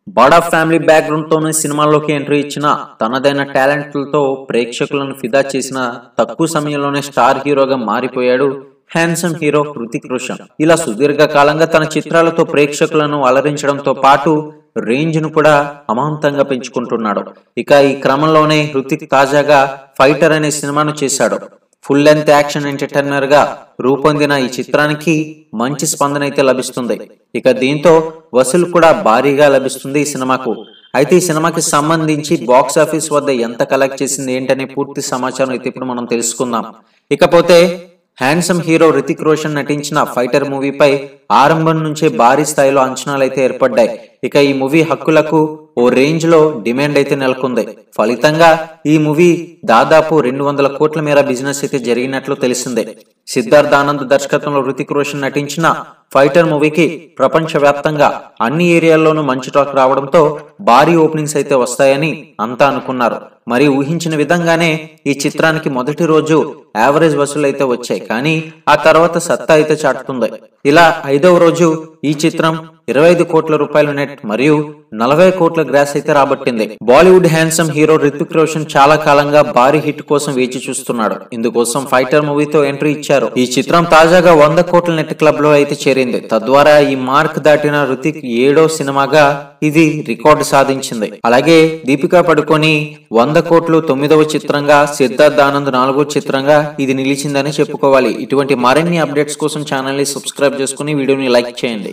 బాడా family background తోనే సినిమాల్లోకి entry ఇచ్చిన తనదైన టాలెంట్లతో ప్రేక్షకులను ఫిదా చేసిన తక్కువ సమయంలోనే స్టార్ హీరోగా మారిపోయాడు హ్యాండ్సమ్ హీరో హృతిక్ రోషన్ ఇలా సుదీర్ఘ కాలంగా తన చిత్రాలతో ప్రేక్షకులను అలరించడంతో పాటు రేంజ్ ను కూడా అమాంతంగా పెంచుకుంటున్నాడు ఇక ఈ క్రమంలోనే హృతిక్ తాజాగా ఫైటర్ అనే సినిమాను చేశాడు ఫుల్ లెంత్ యాక్షన్ ఎంటర్టైనర్ గా రూపొందిన ఈ చిత్రానికి మంచి స్పందన అయితే లభిస్తుంది ఇక దీంతో వసూలు కూడా భారీగా లభిస్తుంది ఈ సినిమాకు అయితే ఈ సినిమాకి సంబంధించి బాక్స్ ఆఫీస్ వద్ద ఎంత కలెక్ట్ చేసింది ఏంటనే పూర్తి సమాచారం అయితే ఇప్పుడు మనం తెలుసుకుందాం ఇకపోతే హ్యాండ్సమ్ హీరో రితిక్ రోషన్ నటించిన ఫైటర్ మూవీపై ఆరంభం నుంచే భారీ స్థాయిలో అంచనాలు అయితే ఏర్పడ్డాయి ఇక ఈ మూవీ హక్కులకు ఓ రేంజ్ లో డిమాండ్ అయితే నెలకొంది ఫలితంగా ఈ మూవీ దాదాపు రెండు వందల కోట్ల మేర బిజినెస్ అయితే జరిగినట్లు తెలిసిందే సిద్ధార్థ్ ఆనంద్ దర్శకత్వంలో రితిక్ రోషన్ నటించిన ఫైటర్ మూవీకి ప్రపంచ వ్యాప్తంగా అన్ని ఏరియాల్లోనూ మంచి టాక్ రావడంతో భారీ ఓపెనింగ్స్ అయితే వస్తాయని అంతా అనుకున్నారు మరి ఊహించిన విధంగానే ఈ చిత్రానికి మొదటి రోజు యావరేజ్ వసూలు అయితే వచ్చాయి కానీ ఆ తర్వాత సత్తా అయితే చాటుతుంది ఇలా ఐదవ రోజు ఈ చిత్రం ఇరవై ఐదు కోట్ల రూపాయల నెట్ మరియు నలభై కోట్ల గ్రాస్ అయితే రాబట్టింది Bollywood handsome hero Hrithik Roshan చాలా కాలంగా భారీ హిట్ కోసం వేచి చూస్తున్నాడు ఇందుకోసం ఫైటర్ మూవీతో ఎంట్రీ ఇచ్చారు ఈ చిత్రం తాజాగా వంద కోట్ల నెట్ క్లబ్ లో అయితే చేరింది తద్వారా ఈ మార్క్ దాటిన రితిక్ ఏడో సినిమాగా ఇది రికార్డు సాధించింది అలాగే దీపికా పడుకొని వంద కోట్లు తొమ్మిదవ చిత్రంగా సిద్ధార్థ్ ఆనంద్ నాలుగో చిత్రంగా ఇది నిలిచిందని చెప్పుకోవాలి ఇటువంటి మరిన్ని అప్డేట్స్ కోసం ఛానల్ ని సబ్స్క్రైబ్ చేసుకుని వీడియోని లైక్ చేయండి